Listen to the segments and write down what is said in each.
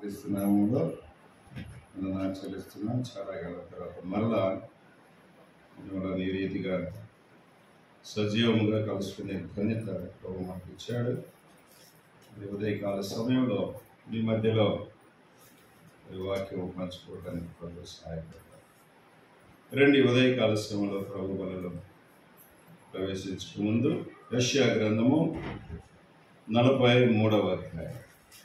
క్రీస్తునామంలో వందనాలు చెల్లిస్తున్నాం చాలా కాలం తర్వాత మరలా మిమ్మల్ని ఈ రీతిగా సజీవముగా కలుసుకునే ధన్యత ప్రభు మాకు ఇచ్చాడు ఈ ఉదయకాల సమయంలో మీ మధ్యలో ఈ వాక్యం పంచుకోవడానికి ప్రభు సహాయపడతారు రండి ఉదయకాల సమయంలో ప్రభు బలలో ప్రవేశించక ముందు రష్యా గ్రంథము నలభై మూడవ అధ్యాయం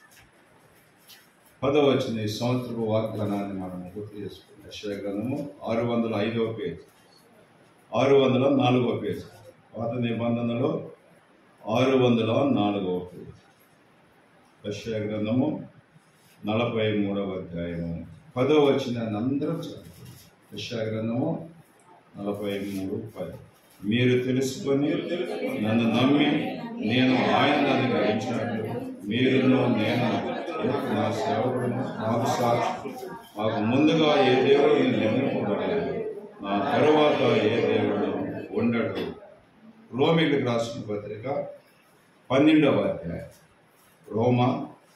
పదవచ్చిన ఈ సంవత్సరపు వాగ్దానాన్ని మనం గుర్తు చేసుకున్నాం యశ్వ గ్రంథము ఆరు వందల ఐదవ పేజ్ ఆరు వందల నాలుగవ పేజ్ పాత నిబంధనలో ఆరు వందల నాలుగవ పేజ్ యశ్వ గ్రంథము నలభై మూడవ అధ్యాయము పదవ వచ్చిన అందరూ చదువుతారు యశ్వ గ్రంథము నలభై మూడు పది మీరు తెలుసుకొని నన్ను నమ్మి నేను ఆయన నన్ను గ్రహించినట్లు మీరును నేను నా సేవకుడును నాకు సాక్షి మాకు ముందుగా ఏ దేవుడు నిర్మింపబడలేదు నా తరువాత ఏ దేవుడు ఉండడు రోమిలకు రాసిన పత్రిక పన్నెండవ అధ్యాయం రోమా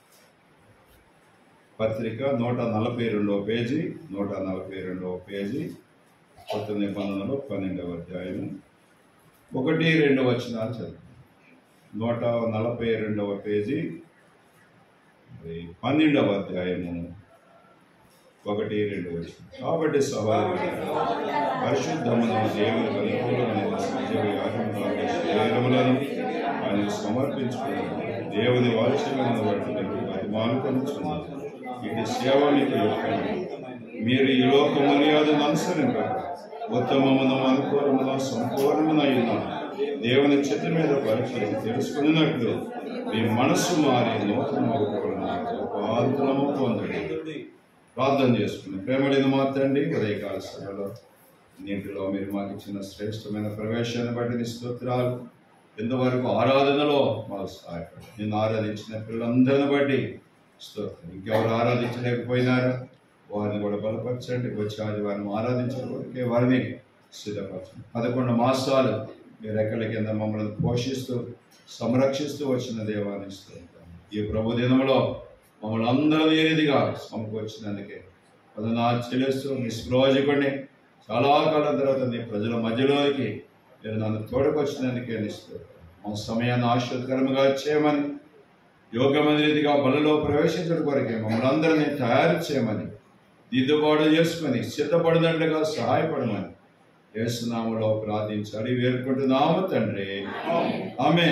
పత్రిక నూట నలభై రెండవ పేజీ నూట నలభై రెండవ పేజీ కొత్త నిబంధనలో పన్నెండవ అధ్యాయం ఒకటి రెండు వచనాలు చదువు నూట నలభై రెండవ పేజీ మరి పన్నెండవ అధ్యాయము ఒకటి రెండు వచనం కాబట్టి సవాలు పరిశుద్ధమున దేవుని అనుకూలమైన సజీవ యాగములను శరీరములను ఆయన సమర్పించుకుని దేవుని వాత్సల్యమును బట్టి బతిమాలుకొనుచున్నారు ఇది సేవ మీకు యోగ్యము. మీరు ఈ లోక మర్యాదను అనుసరింపక ఉత్తమమును అనుకూలమున సంపూర్ణమునైన దేవుని చిత్త మీద పరిచయం తెలుసుకున్నట్లు మీ మనస్సు మారి నూతన రూపాంతరము పొందండి ప్రార్థన చేసుకుని ప్రేమలేని మాత్రండి ఉదయకాల సభలో నీటిలో మీరు మాకు ఇచ్చిన శ్రేష్టమైన ప్రవేశాన్ని బట్టి నీ స్తోత్రాలు ఇంతవరకు ఆరాధనలో మాకు సహాయపడి నిన్ను ఆరాధించిన పిల్లలందరిని బట్టి స్తోత్రం ఇంకెవరు ఆరాధించలేకపోయినారా వారిని కూడా బలపరచండి వచ్చే ఆదివారం ఆరాధించడానికి వారిని సిద్ధపరచండి పదకొండు మాసాలు మీరు ఎక్కడి కింద మమ్మల్ని పోషిస్తూ సంరక్షిస్తూ వచ్చిన దేవాన్ని స్తోత్రం ఈ ప్రభు దినంలో మమ్మల్ని అందరూ ఏ రీతిగా సమకూర్చినందుకే పదనాలు చెల్లిస్తూ నిష్ప్రయోజకుడిని చాలా కాలం తర్వాత నీ ప్రజల మధ్యలోకి మీరు నన్ను తోడుకొచ్చినందుకే నిస్తోత్రం మా సమయాన్ని ఆశ్చర్యకరంగా చేయమని యోగ్యమైన రీతిగా బలలో ప్రవేశించడం కొరకే మమ్మల్ని అందరినీ తయారు చేయమని దిద్దుబాటు చేసుకొని సిద్ధపడినట్లుగా సహాయపడమని యేసునామలో ప్రార్థించాలి వేరుకుంటున్నాము తండ్రి ఆమె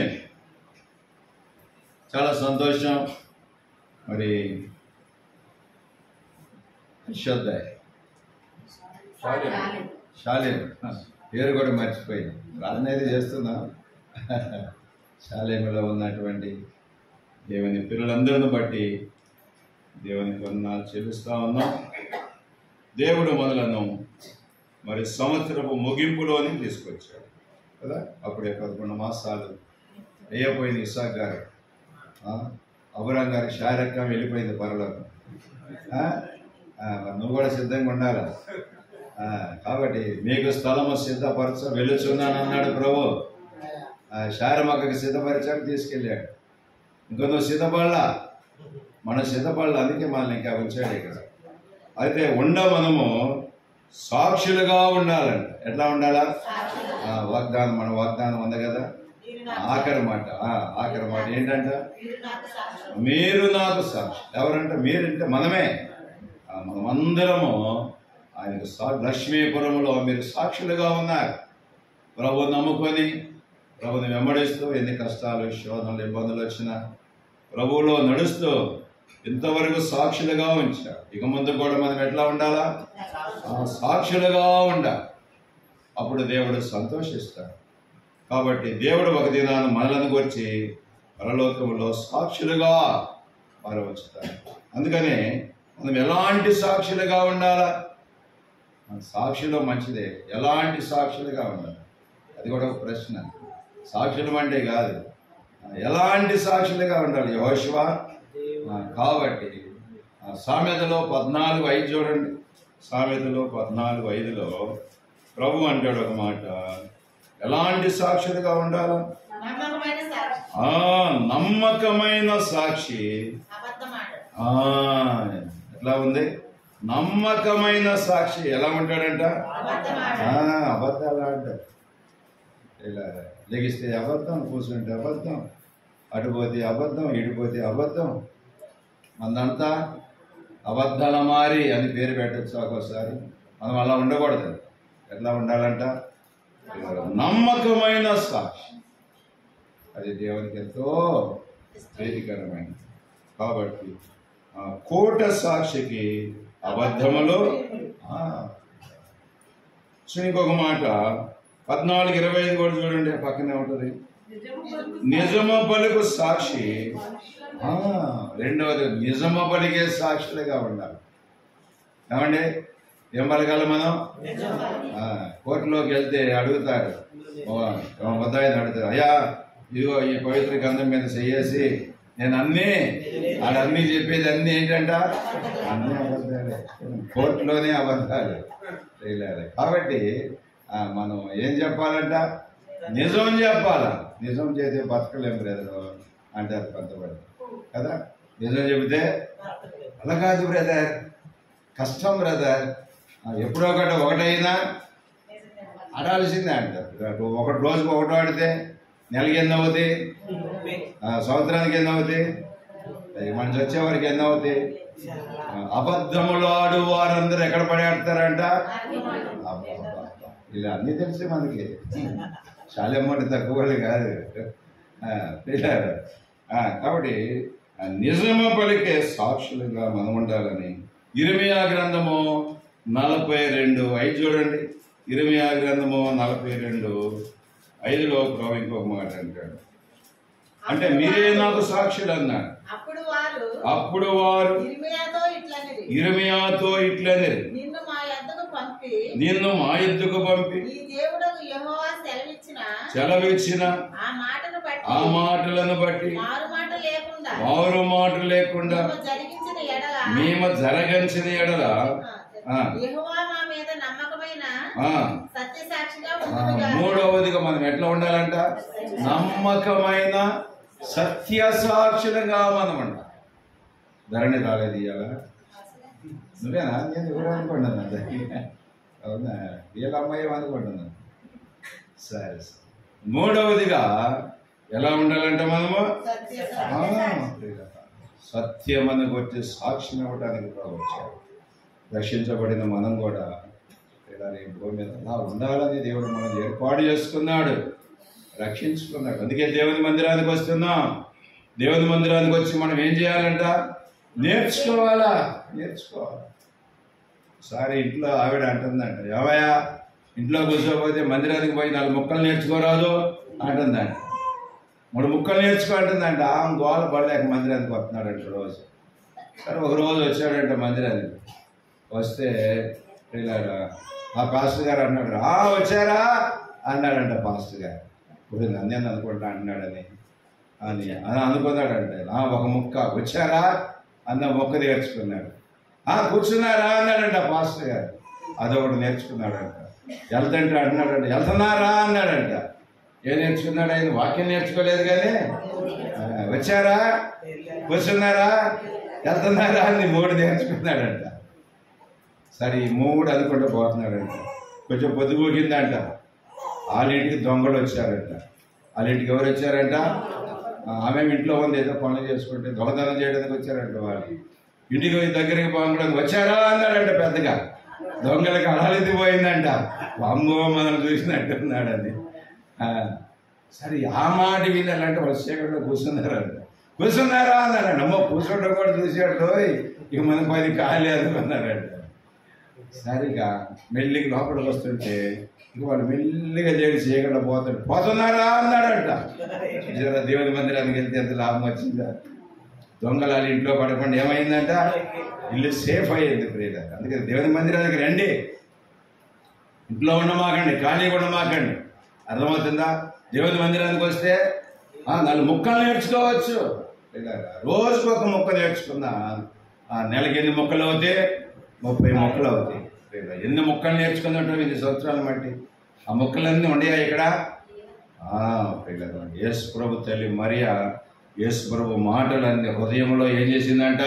చాలా సంతోషం మరి శ్రద్ధాయ్ శాలేం పేరు కూడా మర్చిపోయింది ప్రార్థన అయితే చేస్తున్నా శాలేములో ఉన్నటువంటి దేవుని పిల్లలందరిని బట్టి దేవుని వందనాలు చెల్లిస్తా ఉన్నాం దేవుడు మొదలను మరి సంవత్సరపు ముగింపులోని తీసుకొచ్చాడు కదా అప్పుడే పదకొండు మాసాలు వేయపోయింది ఇసాక్ గారు ఆ, అబురం గారి శారీరకం వెళ్ళిపోయింది పరలోకం ఆ? ఆ, మరి నువ్వు కూడా సిద్ధంగా ఉండాలి ఆ, కాబట్టి మీకు స్థలము సిద్ధపరచ వెళ్ళుచున్నాను అన్నాడు ప్రభు శారమక్కకి సిద్ధపరిచాడు తీసుకెళ్ళాడు ఇంకా నువ్వు సిద్ధపడలా మనం సిద్ధపడాలి అందుకే మనల్ని ఇంకా ఉంచాడు ఇక్కడ అయితే ఉండ మనము సాక్షులుగా ఉండాలంట ఎట్లా ఉండాలా ఆ, వాగ్దానం మన వాగ్దానం ఉంది కదా ఆఖరి మాట ఆ, ఆఖరి మాట ఏంటంట మీరు నాకు సాక్షి ఎవరంటే మీరంటే మనమే ఆ, మనమందరము ఆయనకు సా లక్ష్మీపురంలో మీరు సాక్షులుగా ఉన్నారు ప్రభు నమ్ముకొని ప్రభుని వెంబడిస్తూ ఎన్ని కష్టాలు శోధనలు ఇబ్బందులు వచ్చినా ప్రభువులో నడుస్తూ ఇంతవరకు సాక్షులుగా ఉంచారు ఇక ముందు కూడా మనం ఎట్లా ఉండాలా ఆ, సాక్షులుగా ఉండాలి అప్పుడు దేవుడు సంతోషిస్తాడు కాబట్టి దేవుడు ఒక దినాన్ని మనలను గురించి పరలోకంలో సాక్షులుగా మరవచ్చుతాడు అందుకనే మనం ఎలాంటి సాక్షులుగా ఉండాలా మన సాక్షులు మంచిదే ఎలాంటి సాక్షులుగా ఉండాలి అది కూడా ఒక ప్రశ్న సాక్షులు అంటే కాదు ఎలాంటి సాక్షులుగా ఉండాలి యోశివ కాబట్టి ఆ సామెతలో పద్నాలుగు ఐదు చూడండి సామెతలో పద్నాలుగు ఐదులో ప్రభు అంటాడు ఒక మాట ఎలాంటి సాక్షులుగా ఉండాలా నమ్మకమైన సాక్షి ఆ నమ్మకమైన సాక్షి అబద్ధమాడు ఆ, ఎట్లా ఉంది నమ్మకమైన సాక్షి ఎలా ఉంటాడంట ఆ, అబద్ధాలు ఆడతాడు ఇలా లెగిస్తే అబద్ధం కూర్చుంటే అబద్ధం అటుపోతే అబద్ధం ఇటుపోతే అబద్ధం మందంతా అబద్ధాల మారి అని పేరు పెట్టచ్చు ఒక్కోసారి మనం అలా ఉండకూడదు ఎట్లా ఉండాలంట నమ్మకమైన సాక్షి అది దేవునికి ఎంతో ప్రీతికరమైనది కాబట్టి ఆ కోట సాక్షికి అబద్ధములు ఆ, సో ఇంకొక మాట పద్నాలుగు ఇరవై ఐదు కూడా చూడండి పక్కనే ఉంటుంది నిజము పలుకు సాక్షి ఆ, రెండవది నిజము పలికే సాక్షులుగా ఉండాలి ఏమండి ఏం పలకాలి మనం ఆ, కోర్టులోకి వెళ్తే అడుగుతారు ముద్దాయిని అడుగుతారు అయ్యా ఇదిగో ఈ పవిత్ర గంధం మీద చెయ్యేసి నేను అన్నీ ఆడన్నీ చెప్పేది అన్నీ ఏంటంట అన్నీ అబద్ధాలే కోర్టులోనే అబద్ధాలు చేయలేదు కాబట్టి ఆ, మనం ఏం చెప్పాలంట నిజం చెప్పాలా నిజం చేస్తే బతకలేం బ్రదర్ అంటారు కొంతమంది కదా నిజం చెబితే అలా కాదు బ్రదర్ కష్టం బ్రదర్ ఎప్పుడో ఒకటి ఒకటైనా ఆడాల్సిందే అంటారు అటు ఒకటి రోజుకి ఒకటి ఆడితే నెలకి ఎన్ని అవుతాయి ఆ, సంవత్సరానికి ఎన్ని అవుతాయి అది మనిషి వచ్చేవారికి ఎన్ని అవుతాయి ఆ, అబద్ధములు ఆడు వారందరూ ఎక్కడ పడేస్తారంట అబ్బబ్బబ్బ. ఇలా అన్నీ తెలిసి మనకి చాలమ్మటి తక్కువ వాళ్ళు కాదు ఆ, పిల్లారు. ఆ, కాబట్టి ఆ, నిజము పలికే సాక్షులుగా మనం ఉండాలని ఇరిమియా గ్రంథము నలభై రెండు ఐదు చూడండి ఇరిమియా గ్రంథము నలభై రెండు ఐదులో ప్రభు ఇంకొక మాట అంటాడు అంటే మీరే నాకు సాక్షులు అన్నాడు అప్పుడు వారు అప్పుడు వారు ఇర్మియాతో ఇట్లనిరి ఇరిమియాతో ఇట్లనే నిన్ను మా యొద్దకు పంపి నిన్ను మా ఎద్దుకు పంపి నీ దేవుడకు యెహోవా సెలవిచ్చిన సెలవిచ్చిన ఆ మాటను బట్టి ఆ మాటలను బట్టి మారు మాట లేకుండా మారు మాట లేకుండా మేము జరిగించిన ఎడల మేము జరగంచిన ఎడల ఆ, యెహోవా మా మీద నమ్మకమైన ఆ, సత్య సాక్షిగా ఆ, ఉండుగా మూడవదిగా మనం ఎట్లా ఉండాలంట నమ్మకమైన సత్య సాక్షులుగా మనం ఉండాలి ధరణి రాలేదు ఇవాళ నువ్వేనా నేను ఎవరు అనుకుంటున్నా అవునా వీళ్ళ అమ్మాయి అనుకుంటున్నాను సరే సరే. మూడవదిగా ఎలా ఉండాలంటే మనము సత్య ఆ, సత్యమని వచ్చి సాక్ష్యం ఇవ్వడానికి కూడా వచ్చారు రక్షించబడిన మనం కూడా ఇలా ఈ భూమి మీద అలా ఉండాలని దేవుడు మనం ఏర్పాటు చేసుకున్నాడు రక్షించుకున్నాడు అందుకే దేవుని మందిరానికి వస్తున్నాం దేవుని మందిరానికి వచ్చి మనం ఏం చేయాలంట నేర్చుకోవాలా నేర్చుకోవాలి ఒకసారి ఇంట్లో ఆవిడ అంటుందంట ఏవయ్యా ఇంట్లో కూర్చోపోతే మందిరానికి పోయి నాలుగు ముక్కలు నేర్చుకోరాదు అంటుందంట మూడు ముక్కలు నేర్చుకో అంటుందంట ఆ గోల పడలేక మందిరానికి వస్తున్నాడంట రోజు సరే ఒక రోజు వచ్చాడంట మందిరానికి వస్తే పిల్లాడు ఆ పాస్టర్ గారు అన్నాడు ఆ వచ్చారా అన్నాడంట పాస్టర్ గారు ఇప్పుడు నన్నేం అనుకుంటా అన్నాడని అని అని అనుకున్నాడంట ఆ ఒక ముక్క వచ్చారా అన్న ముక్క నేర్చుకున్నాడు ఆ కూర్చున్నారా అన్నాడంట పాస్టర్ గారు అదొకటి నేర్చుకున్నాడంట వెళ్తంటే అన్నాడంట వెళ్తున్నారా అన్నాడంట ఏం నేర్చుకున్నాడు ఆయన వాక్యం నేర్చుకోలేదు కానీ ఆ, వచ్చారా కూర్చున్నారా వెళ్తున్నారా అని మూడు నేర్చుకున్నాడంట సరే ఈ మూడు అనుకుంటూ పోతున్నాడంట కొంచెం పొద్దుగూకిందంట వాళ్ళింటికి దొంగలు వచ్చారంట వాళ్ళింటికి ఎవరు వచ్చారంట ఆ, ఆమె ఇంట్లో ఉంది ఏదో పనులు చేసుకుంటే దొంగతనం చేయడానికి వచ్చారంట వాళ్ళు ఇంటికి పోయి దగ్గరికి పోవడానికి వచ్చారా అన్నాడంట పెద్దగా దొంగలకి అడాలెత్తి పోయిందంట అమ్మో మనం చూసినట్టున్నాడు అది ఆ, సరే ఆ మాట వినాలంటే వాళ్ళు చీకట్లో కూర్చున్నారంట కూర్చున్నారా అన్నాడంట అమ్మో కూర్చోవడం కూడా చూసాడు ఇక మన పది ఖాళీ అనుకున్నారంట సరిగా మెల్లిగా లోపలికి వస్తుంటే ఇక వాళ్ళు మెల్లిగా చేసి చీకట్లో పోతాడు పోతున్నారా అన్నాడంట చూసారా దేవుని మందిరానికి వెళ్తే ఎంత లాభం వచ్చిందా దొంగలు వాళ్ళ ఇంట్లో పడకుండా ఏమైందంట ఇల్లు సేఫ్ అయ్యింది ప్రియుల అందుకని దేవుని మందిరానికి రండి ఇంట్లో ఉండమాకండి ఖాళీ ఉండమాకండి అర్థమవుతుందా దేవుని మందిరానికి వస్తే ఆ, నాలుగు ముక్కలు నేర్చుకోవచ్చు ప్రియులారా, రోజుకు ఒక ముక్క నేర్చుకున్నా ఆ నెలకి ఎన్ని ముక్కలు అవుతాయి ముప్పై మొక్కలు అవుతాయి ప్రియులారా, ఎన్ని ముక్కలు నేర్చుకున్నట్టు ఇన్ని సంవత్సరాలు బట్టి ఆ ముక్కలన్నీ ఉండయా ఇక్కడ ఆ, ప్రియులారా, యేసు ప్రభు తల్లి మరియా యేసు ప్రభు మాటలన్నీ హృదయంలో ఏం చేసిందంట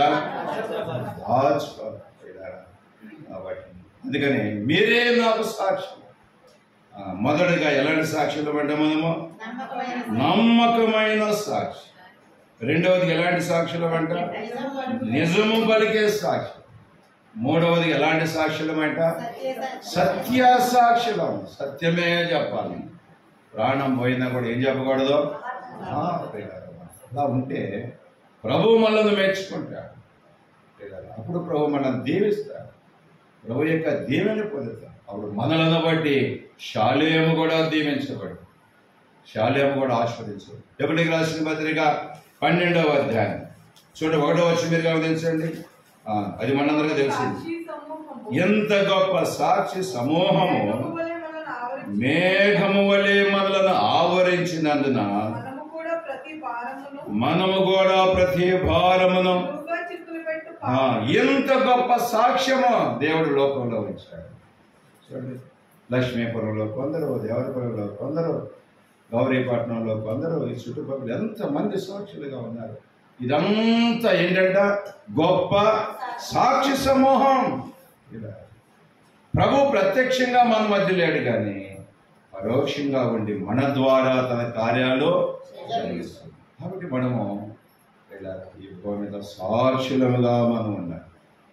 దాచుకోవాలి ప్రియులారా. కాబట్టి అందుకని మీరే నాకు సాక్షి ఆ, మొదటగా ఎలాంటి సాక్షులు పడ్డా మనము నమ్మకమైన నమ్మకమైన సాక్షి రెండవది ఎలాంటి సాక్షులు అంట నిజము నిజము పలికే సాక్షి మూడవది ఎలాంటి సాక్షులం అంట సత్యసాక్షి సత్య సాక్షులం సత్యమే చెప్పాలి ప్రాణం పోయినా కూడా ఏం చెప్పకూడదు ఆ, ప్రియులారా. అలా ఉంటే ప్రభు మనల్ని మెచ్చుకుంటాడు ప్రియులారా. అప్పుడు ప్రభు మనల్ని దీవిస్తాడు ప్రభు యొక్క దీవెన పొందుతాం అప్పుడు మనలను బట్టి శాలేము కూడా దీవించబడు శాలేము కూడా ఆస్వాదించబడు ఎప్పటికి రాసిన పత్రిక పన్నెండవ అధ్యాయం చూడండి ఒకటో వచ్చి మీరు గమనించండి ఆ, అది మనందరికీ తెలిసింది సాక్షి సమూహము ఎంత గొప్ప సాక్షి సమూహము మేఘము వలె మనల్ని ఆవరించి మేఘము వలె మనలను ఆవరించినందున మనము కూడా ప్రతి భారమును మనము కూడా ప్రతి భారమును బరువుగా చిక్కులు పెట్టు ఆ, ఎంత గొప్ప సాక్ష్యము దేవుడు లోకంలో ఉంచాడు చూడండి లక్ష్మీపురంలో కొందరు దేవరపురంలో కొందరు గౌరీపట్నంలో కొందరు ఈ చుట్టుపక్కల ఎంతమంది సాక్షులుగా ఉన్నారు ఇదంతా ఏంటంట గొప్ప సాక్షి సమూహం ఇలా ప్రభు ప్రత్యక్షంగా మన మధ్య లేడు కానీ పరోక్షంగా ఉండి మన ద్వారా తన కార్యాలు జరిగిస్తుంది కాబట్టి మనము ఇలా ఈ భూమి మీద సాక్షులముగా మనం ఉండాలి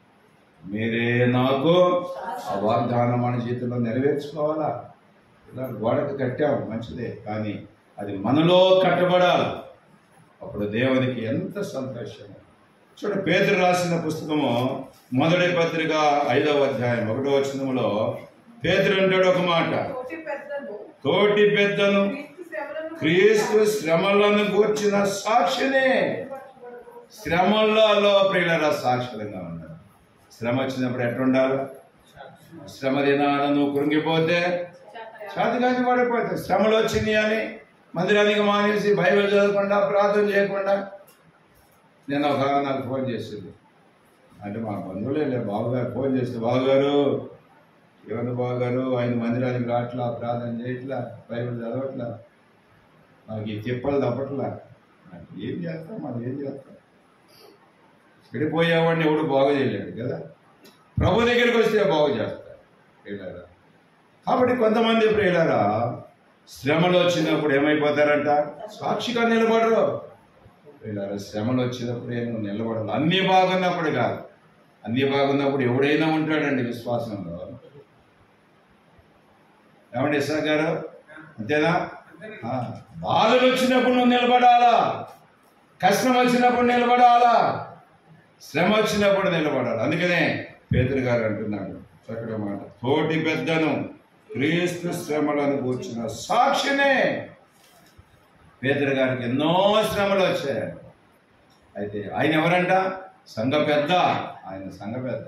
మీరే నాకు ఆ వాగ్దానం మన జీవితంలో నెరవేర్చుకోవాలా ఇలా గోడకు కట్టాము మంచిదే కానీ అది మనలో కట్టబడాలి అప్పుడు దేవునికి ఎంత సంతోషము చూడ పేదరు రాసిన పుస్తకము మొదటి పత్రిక ఐదవ అధ్యాయం ఒకటో వచనములో పేదరు అంటాడు ఒక మాట తోటి పెద్దలు తోటి పెద్దను క్రీస్తు సేవలను క్రీస్తు శ్రమలను కూర్చిన సాక్షిని శ్రమలలో ప్రియులరా సాక్షులంగా ఉన్నారు శ్రమ వచ్చినప్పుడు ఎట్లుండాలి శ్రమ దినాన నువ్వు కృంగిపోతే చేతగాని పడిపోతే శ్రమలు వచ్చింది అని మందిరానికి మానేసి బైబిల్ చదవకుండా ప్రార్థన చేయకుండా నేను ఒక ఆమె నాకు ఫోన్ చేసింది అంటే మా బంధువులే లే బావగారు ఫోన్ చేస్తే బావగారు ఏమన్నా బావగారు ఆయన మందిరానికి రావట్లా ప్రార్థన చేయట్లా బైబిల్ చదవట్లా నాకు ఈ తిప్పలు తప్పట్లా నాకు ఏం చేస్తాం మనం ఏం చేస్తాం చెడిపోయేవాడిని ఎవడు బాగు చేయలేడు కదా ప్రభు దగ్గరికి వస్తే బాగు చేస్తాడు ప్రియులారా కాబట్టి కొంతమంది ప్రియులారా శ్రమలు వచ్చినప్పుడు ఏమైపోతారంట సాక్షిగా నిలబడరు ప్రియులారా శ్రమలు వచ్చినప్పుడు ఏమో నిలబడరు అన్నీ బాగున్నప్పుడు కాదు అన్నీ బాగున్నప్పుడు ఎవడైనా ఉంటాడండి విశ్వాసంలో ఏమండి ఇస్సాక్ గారు అంతేనా ఆ, బాధలు వచ్చినప్పుడు నువ్వు నిలబడాలా కష్టం వచ్చినప్పుడు నిలబడాలా శ్రమ వచ్చినప్పుడు నిలబడాలి అందుకనే పేదరు గారు అంటున్నాడు చక్కటి మాట తోటి పెద్దను క్రీస్తు శ్రమలను కూర్చున్న సాక్షినే పేదరు గారికి ఎన్నో శ్రమలు వచ్చాయి అయితే ఆయన ఎవరంట సంఘ పెద్ద ఆయన సంఘ పెద్ద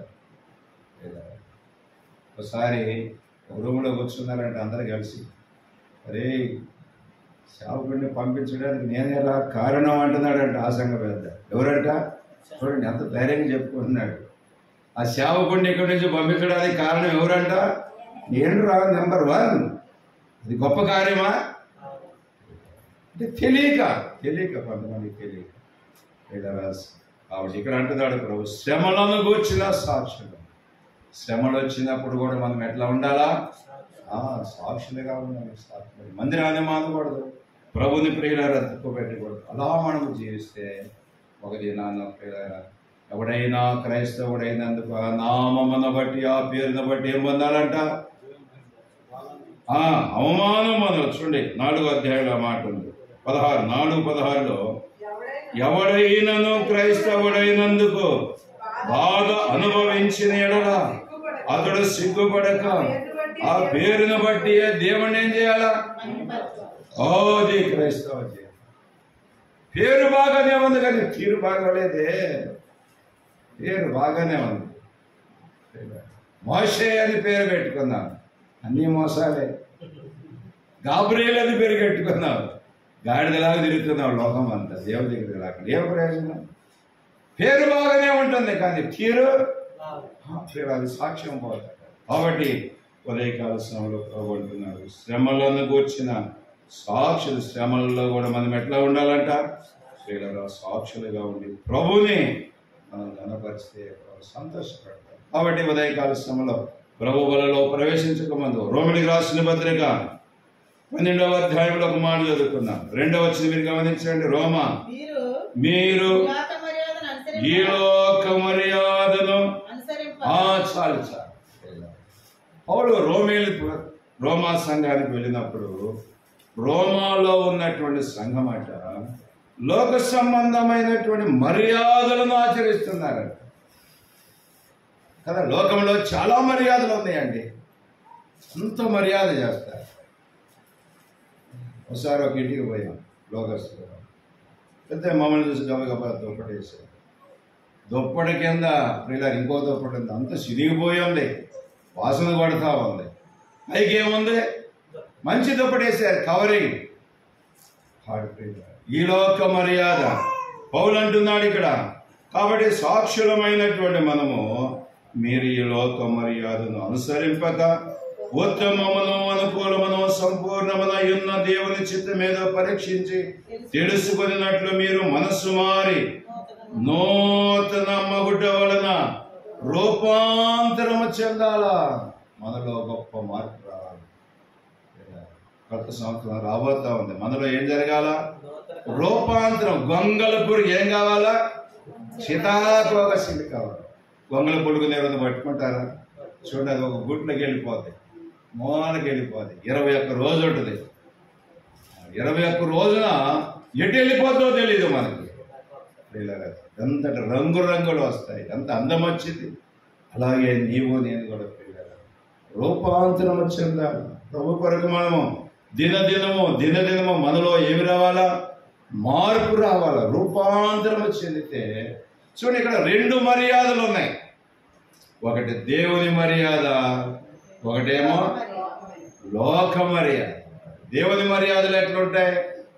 ఒకసారి ఒక రూమ్లో కూర్చున్నారంట అందరు కలిసి అరే సేవకుడిని పంపించడానికి నేనే ఎలా కారణం అంటున్నాడంట ఆ సంఘ పెద్ద ఎవరంట చూడండి ఎంత ధైర్యంగా చెప్పుకుంటున్నాడు ఆ సేవకుడిని ఇక్కడి నుంచి పంపించడానికి కారణం ఎవరంట నేను రా నెంబర్ వన్ అది గొప్ప కార్యమా అంటే తెలియక తెలియక కొంతమందికి తెలియక రాసి కాబట్టి ఇక్కడ అంటున్నాడు ప్రభు శ్రమలను కూర్చిన సాక్షులు శ్రమలు వచ్చినప్పుడు కూడా మనం ఎట్లా ఉండాలా ఆ, సాక్షులుగా ఉండాలి సాక్షులు మందిరాన్ని మానకూడదు ప్రభుని ప్రియులారా తక్కువపెట్టకూడదు అలా మనం జీవిస్తే ఒక దినాన్న ప్రియులారా ఎవడైనా క్రైస్తవుడైనందుకు ఆ నామమును బట్టి ఆ పేరును బట్టి ఏం పొందాలంట ఆ అవమానం మనం చూడండి నాలుగు అధ్యాయుల మాట ఉంది పదహారు నాలుగు పదహారులో ఎవడైనా ఎవడైనను క్రైస్తవుడైనందుకు బాధ అనుభవించిన ఎడల అతడు సిగ్గుపడక ఆ పేరును బట్టి దేవుణ్ణి ఏం చేయాలా ఓది క్రైస్తవ జీవితం. పేరు బాగానే ఉంది కానీ తీరు బాగోలేదే పేరు బాగానే ఉంది మోషే అని పేరు పెట్టుకున్నాం అన్ని మోసాలే గాబ్రియల్ అని పేరు పెట్టుకున్నాం గాడిదలాగా తిరుగుతున్నాం లోకం అంతా దేవుడి దగ్గరికి రాకుండా ఏం ప్రయోజనం పేరు బాగానే ఉంటుంది కానీ తీరు తీరు అది సాక్ష్యం పోతుంది కాబట్టి ఉదయకాల శ్రమలో ప్రభు అంటున్నాడు శ్రమలను కూర్చిన సాక్షులు శ్రమలలో కూడా మనం ఎట్లా ఉండాలంట స్త్రీలలో సాక్షులుగా ఉండి ప్రభుని మనం గణపరిస్తే ప్రభు సంతోషపడతాం కాబట్టి ఉదయకాల సమయంలో ప్రభు బలలో ప్రవేశించక ముందు రోమిలికి రాసిన పత్రిక పన్నెండవ అధ్యాయంలో ఒక మాట చదువుకున్నాం రెండవ వచ్చింది మీరు గమనించండి రోమా మీరు మీరు లోక మర్యాదను ఈ అనుసరింప లోక మర్యాదను అనుసరింప ఆ చాలు చాలు పౌలు రోమేలు రోమా సంఘానికి వెళ్ళినప్పుడు రోమాలో ఉన్నటువంటి సంఘం అట లోక సంబంధమైనటువంటి మర్యాదలను ఆచరిస్తున్నారట కదా లోకంలో చాలా మర్యాదలు ఉన్నాయండి అంత మర్యాద చేస్తారు ఒకసారి ఒక ఇంటికి పోయాం లోకస్తులు పెద్ద మమ్మల్ని చూసి గబగబా దుప్పటేసారు దుప్పటి కింద ఇలా ఇంకో దుప్పటి ఉంది అంత సిరిగిపోయి ఉంది వాసన పడతా ఉంది పైకి ఏముంది మంచి దుప్పటి వేసారు కవరింగ్ హార్డ్ ప్రియులారా. ఈ లోక మర్యాద పౌలు అంటున్నాడు ఇక్కడ కాబట్టి సాక్షులమైనటువంటి మనము మీరు ఈ లోక మర్యాదను అనుసరింపక ఉత్తమమును అనుకూలమును సంపూర్ణమున ఉన్న దేవుని చిత్తమేదో పరీక్షించి తెలుసుకున్నట్లు మీరు మనస్సు మారి నూతన మగుట వలన రూపాంతరము చెందాలా మనలో గొప్ప మార్పు రావాలి కొత్త సంవత్సరం రాబోతా ఉంది మనలో ఏం జరగాల రూపాంతరం గొంగల పురుగు ఏం కావాలా సీతాకోక సిలి కావాలి గొంగల పురుగు నేను పట్టుకుంటారా చూడండి అది ఒక గుట్లోకి వెళ్ళిపోతాయి మూలకి వెళ్ళిపోతాయి ఇరవై ఒక్క రోజు ఉంటుంది ఇరవై ఒక్క రోజున ఎటు వెళ్ళిపోతుందో తెలియదు మనకి ప్రియులారా, ఎంతటి రంగు రంగులు వస్తాయి ఎంత అందం వచ్చింది అలాగే నీవు నేను కూడా ప్రియులారా, రూపాంతరం చెందాలి ప్రభు కొరకు మనము దినదినము దినదినము మనలో ఏమి రావాలా మార్పు రావాలా రూపాంతరం చెందితే చూడండి ఇక్కడ రెండు మర్యాదలు ఉన్నాయి ఒకటి దేవుని మర్యాద ఒకటేమో లోక మర్యాద దేవుని మర్యాదలు ఎట్లుంటాయి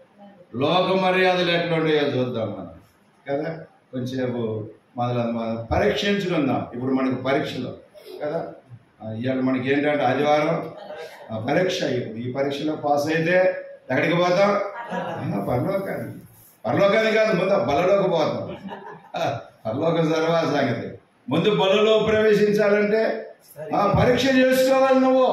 లోక మర్యాదలు ఎట్లుంటాయో చూద్దాం మనం కదా కొంచెంసేపు మొదలు మనం పరీక్షించుకుందాం ఇప్పుడు మనకు పరీక్షలు కదా ఆ, ఇవాళ మనకి ఏంటంటే ఆదివారం ఆ, పరీక్ష ఇప్పుడు ఈ పరీక్షలో పాస్ అయితే ఎక్కడికి పోతాం ఆ, పరలోకానికి పరలోకానికి కాదు ముందు బలలోకి పోతాం ఆ, పరలోక సర్వా సంగతి ముందు బలలో ప్రవేశించాలంటే ఆ, పరీక్ష చేసుకోవాలి నువ్వు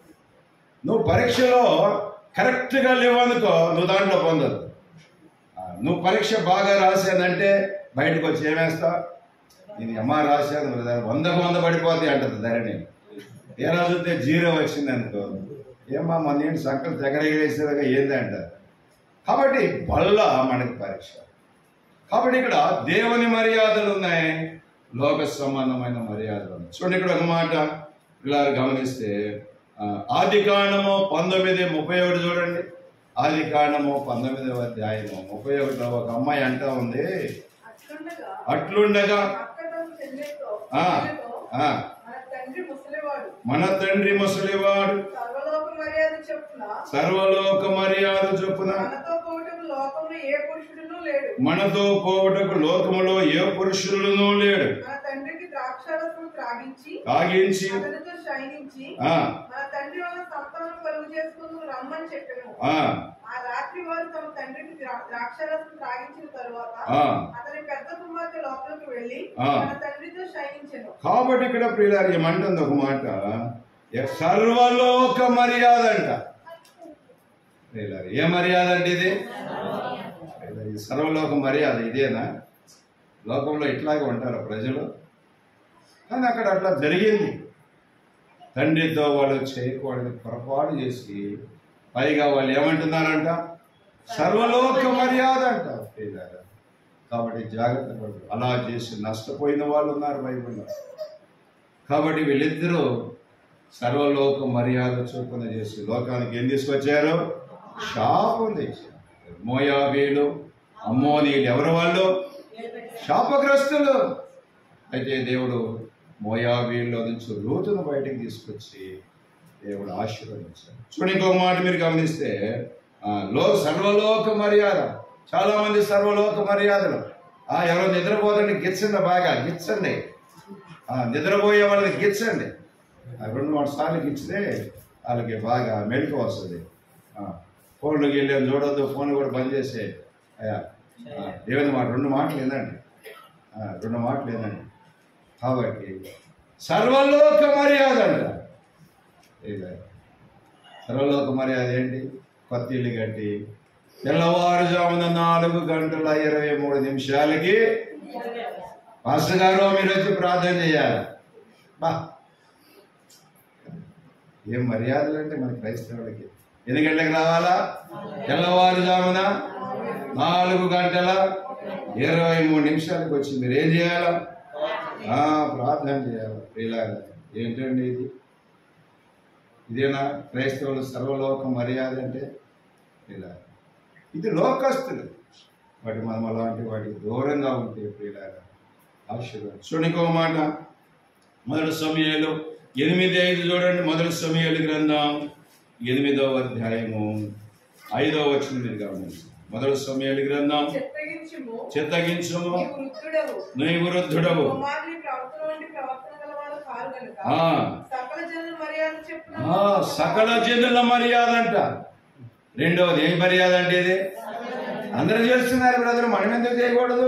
నువ్వు పరీక్షలో కరెక్ట్గా లేవనుకో నువ్వు దాంట్లో పొందదు ఆ, నువ్వు పరీక్ష బాగా రాశానంటే బయటకు వచ్చి ఏమేస్తా ఇది అమ్మ రాశాను మరి దాని వందకు వంద పడిపోతాయి అంటది ధరణి ఏ రాజుతే జీరో వచ్చింది అనుకో ఏమా మన ఏంటి సంకలు తెగరగేసేదాకా ఏంది అంటారు కాబట్టి వల్ల మనకి పరీక్ష కాబట్టి ఇక్కడ దేవుని మర్యాదలు ఉన్నాయి లోక సంబంధమైన మర్యాదలు ఉన్నాయి చూడండి ఇక్కడ ఒక మాట ఇలా గమనిస్తే ఆ, ఆది కాండము పంతొమ్మిది ముప్పై ఒకటి చూడండి ఆది కాండము పంతొమ్మిదవ అధ్యాయము ముప్పై ఒకటిలో ఒక అమ్మాయి అంటా ఉంది అట్లుండగా అట్లుండగా అక్కడకు చెల్లెతో ఆ, చెల్లెతో, ఆ, మన తండ్రి ముసలివాడు మన తండ్రి ముసలివాడు సర్వలోక మర్యాద చెప్పున సర్వలోక మర్యాద చొప్పున మనతో పోవటం లోకంలో ఏ పురుషుడును లేడు మనతో పోవటకు లోకములో ఏ పురుషులను లేడు మన తండ్రికి ద్రాక్షారసం త్రాగించి తాగించి అతనితో శయనించి ఆ, మన తండ్రి వల్ల సంతానం కలుగు చేసుకుని రమ్మని చెప్పాను ఆ, ఆ రాత్రి వారు తమ తండ్రికి ద్రా- ద్రాక్షారసం త్రాగించిన తరువాత ఆ. అతని పెద్ద కుమార్తె లోపలికి వెళ్లి ఆ. తన తండ్రితో శయనించెను కాబట్టి ఇక్కడ ప్రియులారు ఏమంటుంది ఒక మాట ఏ సర్వలోక మర్యాద అంట ప్రియులారు ఏ మర్యాద అంటే ఇది ప్రియులారు, ఈ సర్వలోక మర్యాద ఇదేనా లోకంలో ఇట్లాగే ఉంటారు ప్రజలు కానీ అక్కడ అట్లా జరిగింది తండ్రితో వాళ్ళు చేయకూడని పొరపాటు చేసి పైగా వాళ్ళు ఏమంటున్నారంట సర్వలోక మర్యాద అంట ప్రియులారా. కాబట్టి జాగ్రత్త పడు అలా చేసి నష్టపోయిన వాళ్ళు ఉన్నారు బైబిల్లో కాబట్టి వీళ్ళిద్దరూ సర్వలోక మర్యాద చొప్పున చేసి లోకానికి ఏం తీసుకొచ్చారు శాపం తెచ్చారు మోయాబీలు అమ్మోనీలు ఎవరు వాళ్ళు శాపగ్రస్తులు అయితే దేవుడు మోయాబీల్లో నుంచి రూతును బయటికి తీసుకొచ్చి దేవుడు ఆశీర్వదించాడు చూడండి ఇంకొక మాట మీరు గమనిస్తే ఆ, లో సర్వలోక మర్యాద చాలా మంది సర్వలోక మర్యాదలు ఆ ఎవరో నిద్రపోతుంటే గిచ్చండి బాగా గిచ్చండి ఆ, నిద్రపోయే వాళ్ళకి గిచ్చండి ఆ, రెండు మూడు సార్లు గిచ్చితే వాళ్ళకి బాగా మెలకు వస్తుంది ఆ, ఫోన్లోకి వెళ్ళి చూడొద్దు ఫోన్ కూడా బంద్ చేసే అయ్యా ఆ, దేవుని మాట రెండు మాటలు ఏందండి ఆ, రెండు మాటలు ఏందండి కాబట్టి సర్వలోక మర్యాద అంట ఇదే. సర్వలోక మర్యాద ఏంటి కొత్త ఇల్లు కట్టి తెల్లవారుజామున నాలుగు గంటల ఇరవై మూడు నిమిషాలకి పాస్టర్ గారు మీరు వచ్చి ప్రార్థన చేయాలి బా ఏం మర్యాదలు అంటే మన క్రైస్తవులకి ఎన్ని గంటలకు రావాలా తెల్లవారుజామున నాలుగు గంటల ఇరవై మూడు నిమిషాలకు వచ్చి మీరు ఏం చేయాలా ఆ, ప్రార్థన చేయాలి ప్రియులారా ఏంటండి ఇది ఇదేనా క్రైస్తవులు సర్వలోక మర్యాద అంటే ఇలా ఇది లోకస్తులు వాటి మనం అలాంటి వాటికి దూరంగా ఉంటే ప్రియులారా ఆశీర్వాదం చూడండి ఇంకో మాట మొదటి సమయాలు ఎనిమిది ఐదు చూడండి మొదటి సమయాలు గ్రంథం ఎనిమిదవ అధ్యాయము ఐదవ వచ్చిన మీరు గమనించండి మొదటి సమయాలు గ్రంథం చిత్తగించుము చిత్తగించుము నీవు వృద్ధుడవు నీ వృద్ధుడవు కుమారుని ప్రవర్తన వంటి ప్రవర్తన గలవారు కారు గనుక ఆ, సకల జనుల మర్యాద చెప్పున ఆ, సకల జనుల మర్యాద అంట రెండవది ఏం మర్యాద అంటే ఇది అందరూ చేస్తున్నారు బ్రదర్ మనం ఎందుకు చేయకూడదు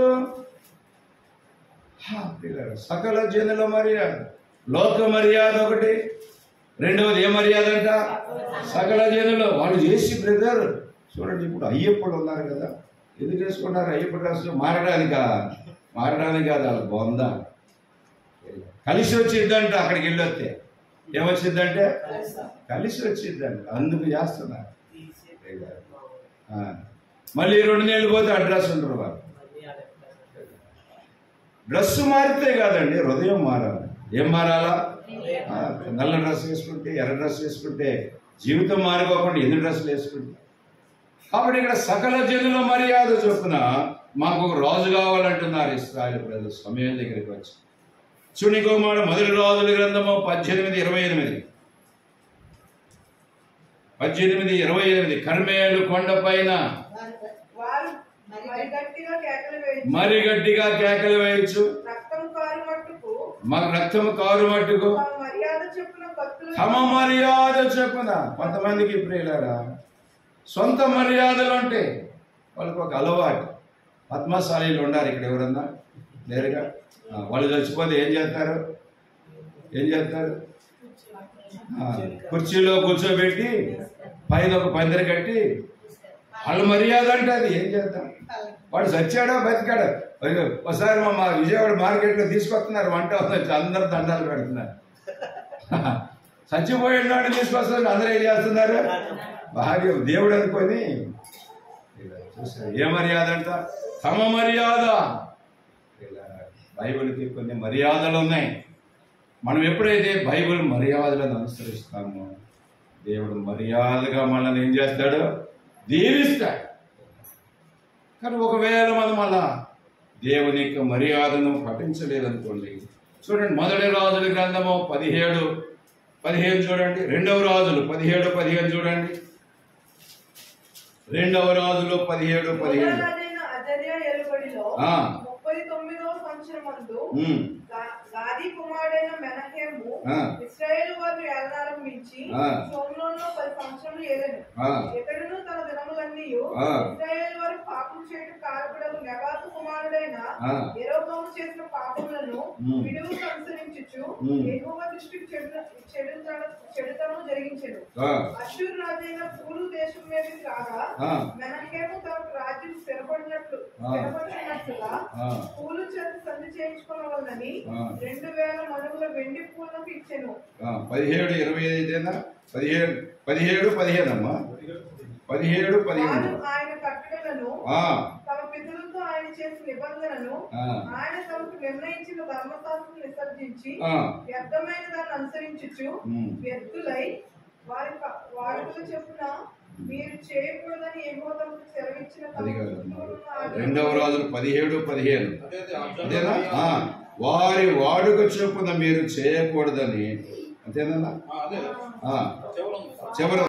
హా, పిల్లలు, సకల జనుల మర్యాద లోక మర్యాద ఒకటి రెండవది ఏ మర్యాద అంట సకల జనులు వాళ్ళు చేసి బ్రదర్ చూడండి ఇప్పుడు అయ్యప్పడు ఉన్నారు కదా ఎందుకు వేసుకున్నారు అయ్యప్ప డ్రెస్ మారడానికా మారడానికి కాదు వాళ్ళ బొంద కలిసి వచ్చిద్దంట అక్కడికి వెళ్ళొస్తే ఏమొచ్చిందంటే కలిసి వచ్చిద్దంట అందుకు చేస్తున్నారు ఆ. మళ్ళీ రెండు నెలలు పోతే అడ్రస్ ఉంటారు వాళ్ళు డ్రెస్ మారితే కాదండి హృదయం మారాలి ఏం మారాలా ఆ, నల్ల డ్రెస్ వేసుకుంటే ఎర్ర డ్రెస్ వేసుకుంటే జీవితం మారిపోకుండా ఎన్ని డ్రెస్సులు వేసుకుంటే కాబట్టి ఇక్కడ సకల జనుల మర్యాద చొప్పున మాకు ఒక రాజు కావాలంటున్నారు ఇస్రాయల్ ప్రజలు సమయం దగ్గరికి వచ్చి చునికోమాడు మొదటి రాజుల గ్రంథము పద్దెనిమిది ఇరవై ఎనిమిది పద్దెనిమిది ఇరవై ఎనిమిది కర్మేలు కొండపైన వారు మరి గట్టిగా కేకలు వేయించి మరి గట్టిగా కేకలు వేయచ్చు రక్తం కారు మట్టుకు మాకు రక్తము కారు మట్టుకు తమ మర్యాద చెప్పున కత్తులు తమ మర్యాద చెప్పున కొంతమందికి ప్రియులారా సొంత మర్యాదలు అంటే వాళ్ళకి ఒక అలవాటు పద్మశాలీలు ఉండాలి ఇక్కడ ఎవరన్నా లేరుగా ఆ, వాళ్ళు చచ్చిపోతే ఏం చేస్తారు ఏం చేస్తారు ఆ, కుర్చీలో కూర్చోబెట్టి పైన ఒక పందిరి కట్టి వాళ్ళ మర్యాద అంటే అది ఏం చేద్దాం వాడు చచ్చాడో బతికాడో అయ్యో, ఒకసారి మా మా విజయవాడ మార్కెట్లో తీసుకొస్తున్నారు వంట వచ్చి అందరు దండాలు పెడుతున్నారు చచ్చిపోయిన వాడిని తీసుకొస్తున్నారు అందరూ ఏం చేస్తున్నారు భార్య దేవుడు అనుకొని ఇలా చూసారు ఏ మర్యాద అంట తమ మర్యాద ఇలా బైబిల్కి కొన్ని మర్యాదలు ఉన్నాయి మనం ఎప్పుడైతే బైబిల్ మర్యాదలను అనుసరిస్తామో దేవుడు మర్యాదగా మనల్ని ఏం చేస్తాడు దీవిస్తాడు కానీ ఒకవేళ మనం అలా దేవుని యొక్క మర్యాదను పఠించలేదనుకోండి చూడండి మొదటి రాజుల గ్రంథము పదిహేడు పదిహేను చూడండి రెండవ రాజులు పదిహేడు పదిహేను చూడండి రెండవ రాజులు పదిహేడు పదిహేడు రాజైన అజర్య ఎలుబడిలో ఆ. ముప్పై తొమ్మిదవ సంవత్సరమందు ఉమ్, గా- గాది కుమారుడైన మెనహేము ఆ. ఇస్రాయేల్ వారిని ఏలనారంభించి ఆ. సోమ్రోన్లో పది సంవత్సరములు ఏలెను ఆ, ఇతడును తన దినములన్నీ ఆ. ఇస్రాయేల్ వారు పాపం చేయటం కారపడకు నెబాతు కుమారుడైన ఆ. యెరోబోము చేసిన పాపములను ఉమ్. విడువు అనుసరించుచు ఉమ్. యెహోవా దృష్టికి చెడు చెడుతనం చెడుతనం జరిగించెను ఆ, అశ్షూరు రాజైన పూలు దేశం మీదకి రాగా ఆ. మెనహేము తనకు రాజ్యం స్థిరపడినట్లు ఆ. స్థిరపడినట్లుగా ఆ. పూలు చేత సంధి చేయించుకోవాలని ఆ. రెండు వేల మనుగుల వెండి పూలకు ఇచ్చెను ఆ, పదిహేడు ఇరవై ఐదేనా పదిహేడు పదిహేడు పదిహేను అమ్మా పదిహేడు పదిహేను వారు ఆయన కట్టడలను ఆ, తమ పితరులతో ఆయన చేసిన నిబంధనను ఆ. ఆయన తమకు నిర్ణయించిన ధర్మశాస్త్రం విసర్జించి ఆ. వ్యర్థమైన దాన్ని అనుసరించుచు ఉమ్. వ్యర్థులై వారి ప- వాడుకలు చెప్పున మీరు చేయకూడదని ఏమో తమకు సెలవిచ్చిన తమ అది కాదు పితరులను ఆజ్ఞ- రెండవ రాజులు పదిహేడు పదిహేను అంతేనా ఆ, వారి వాడుక చొప్పున మీరు చేయకూడదని అంతేనా అదే ఆ, చివరి